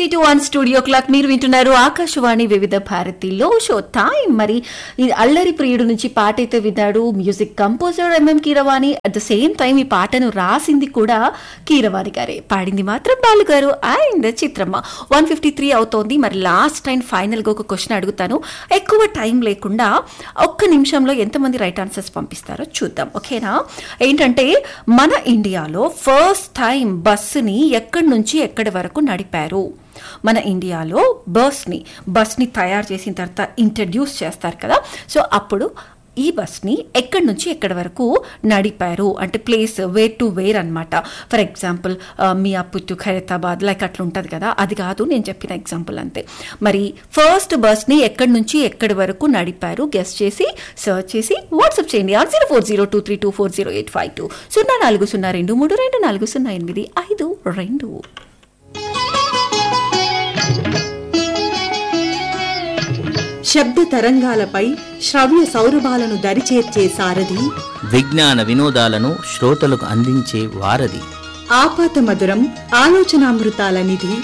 to one studio clock మీరు వింటున్నారు ఆకాశవాణి వివిధ భారతిలో షో టైం మరి ఈ అల్లరి ప్రియుడు నుంచి పాట అయితే విన్నాడు music composer MM Keeravani at the same time ఈ పాటను రాసింది కూడా కీరవాణి గారే పాడింది మాత్రం బాలు గారు and Chitramma one fifty three అవుతోంది మరి లాస్ట్ అండ్ ఫైనల్ గా ఒక క్వశ్చన్ అడుగుతాను ఎక్కువ టైం లేకుండా ఒక్క నిమిషంలో ఎంతమంది రైట్ ఆన్సర్స్ పంపిస్తారో చూద్దాం ఓకేనా ఏంటంటే మన ఇండియాలో ఫస్ట్ టైం బస్సుని ఎక్కడి నుంచి ఎక్కడి వరకు నడిపారు మన ఇండియాలో బస్ని బస్ని తయారు చేసిన తర్వాత ఇంట్రడ్యూస్ చేస్తారు కదా సో అప్పుడు ఈ బస్ని ఎక్కడి నుంచి ఎక్కడి వరకు నడిపారు అంటే ప్లేస్ వేర్ టు వేర్ అనమాట for example Miyapur to Khairatabad like అట్లా ఉంటుంది కదా అది కాదు నేను చెప్పిన ఎగ్జాంపుల్ అంతే మరి ఫస్ట్ బస్ని ఎక్కడి నుంచి ఎక్కడి వరకు నడిపారు గెస్ట్ చేసి సర్చ్ చేసి వాట్సాప్ చేయండి or zero four zero two three two four zero eight five two సున్నా నాలుగు సున్నా రెండు మూడు రెండు నాలుగు సున్నా ఎనిమిది ఐదు రెండు శబ్ద తరంగాలపై శ్రవ్య సౌరభాలను దరిచేర్చే సారథి విజ్ఞాన వినోదాలను శ్రోతలకు అందించే వారధి ఆపాత మధురం ఆలోచనామృతాల నిధి